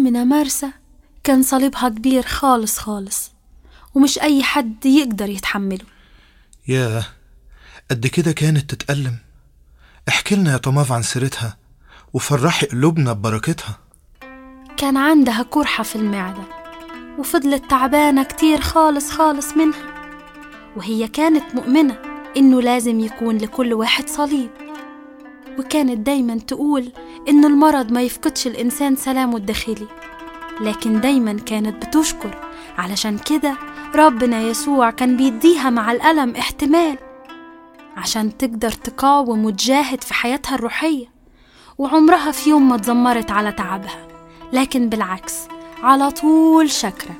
أمنا مرسى كان صليبها كبير خالص خالص ومش أي حد يقدر يتحمله ياه قد كده كانت تتألم احكي لنا يا طماف عن سيرتها وفرحي قلوبنا ببركتها كان عندها قرحة في المعدة وفضلت تعبانة كتير خالص خالص منها وهي كانت مؤمنة إنه لازم يكون لكل واحد صليب وكانت دايما تقول إن المرض ما يفقدش الإنسان سلامه الداخلي لكن دايما كانت بتشكر علشان كده ربنا يسوع كان بيديها مع الألم احتمال عشان تقدر تقاوم وتجاهد في حياتها الروحية وعمرها في يوم ما اتذمرت على تعبها لكن بالعكس على طول شاكره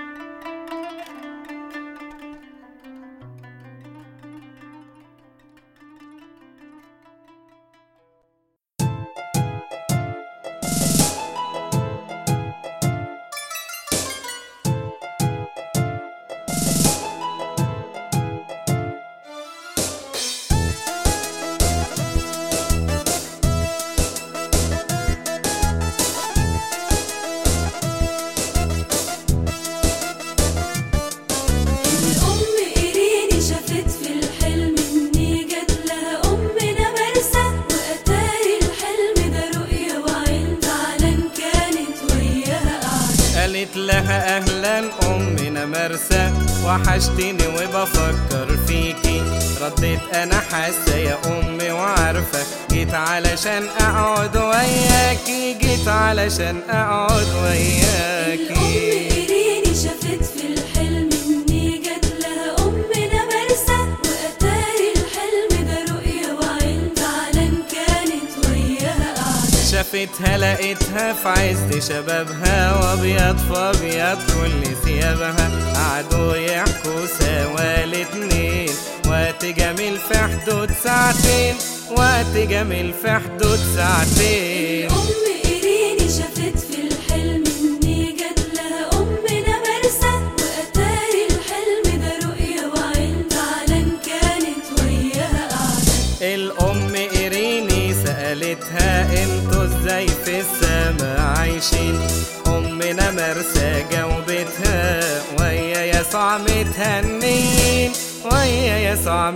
الأم إيريني شافت في الحلم إني جات لها أمنا مرسى وأتاري الحلم ده رؤية وعين فعلا كانت وياها قاعدة قالت لها اهلا امنا مرسى وحشتني وبفكر فيكي رديت انا حاسه يا امي وعارفه جيت علشان اقعد وياكي جيت علشان اقعد الأم وياكي إيريني شافت في الحلم إني جات لها أمنا مرسى وأتاري الحلم ده رؤية وعين فعلا كانت وياها قاعدة شافتها لقيتها في عز شبابها وابيض فابيض كل ثيابها قعدوا يحكوا سوا الاتنين وقت جميل في حدود ساعتين وقت جميل في حدود ساعتين أم إيريني شافت في الحلم إني جات لها أمنا مرسى وأتاري الحلم ده رؤية وعين فعلا كانت وياها قاعدة الأم إيريني سألتها انتوا ازاي في السما عايشين أمنا مرسى جاوبتها ويا يسوع متهنين ويا يسوع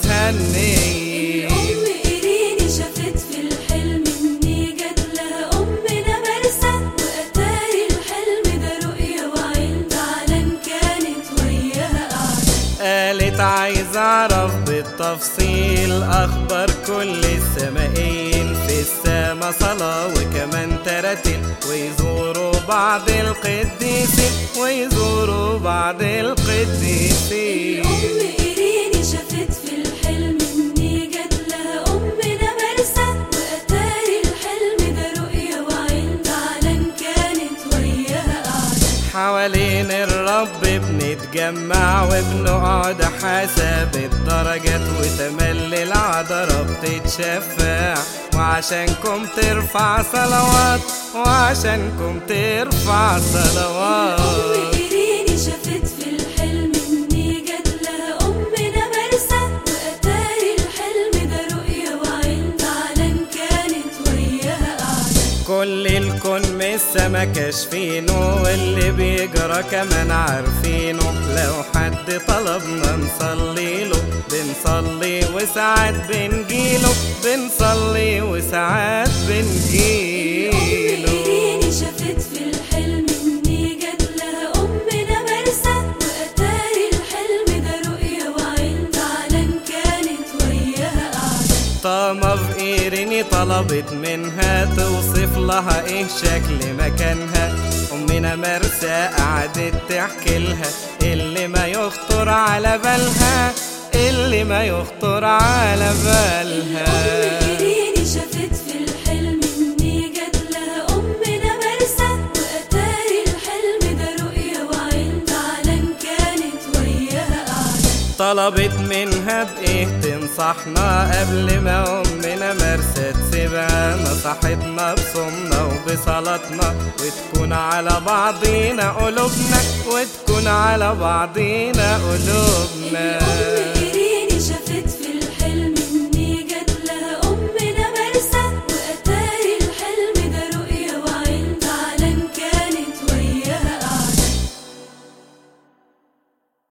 متهنين الأم إيريني شافت في الحلم إني جات لها أمنا مرسى وأتاري الحلم ده رؤية وعين فعلا كانت وياها قاعدة قالت عايز اعرف بالتفصيل اخبار كل السمائين في السما صلاة وكمان تراتيل ويزوروا بعض القديسين ويزوروا بعض القديسين الأم إيريني شافت في الحلم إني جات لها أمنا مرسى وأتاري الحلم ده رؤية وعين فعلا كانت وياها قاعدة حوالين الرب بنتجمع وبنقعد حسب الدرجات وتملي العذراء بتتشفع وعشانكم ترفع صلوات وعشانكم ترفع الأم صلوات إيريني شافت في الحلم إني جات لها أمنا مرسى وأتاري الحلم ده رؤية وعين فعلا كانت وياها قاعدة كل الكون من السما كاشفينه واللي بيجرى كمان عارفينه لو حد طلبنا نصلي له بنصلي وساعات بنجيله بنصلي وساعات بنجيله إيريني شافت في الحلم إني جات لها أمنا مرسى وأتاري الحلم ده رؤية وعين فعلا كانت وياها قاعدة طامة في إيريني طلبت منها توصف لها إيه شكل مكانها أمنا مرسى قعدت تحكي لها اللي ما يخطر على بالها اللي ما يخطر على بالها إيريني شافت في الحلم إني جات لها أمنا مرسى وأتاري الحلم ده رؤية وعين فعلا كانت وياها قاعدة طلبت منها بإيه تنصحنا قبل ما أمنا مرسى تسيبها نصحتنا بصومنا وبصلاتنا وتكون على بعضينا قلوبنا وتكون على بعضينا قلوبنا الأم إيريني شافت في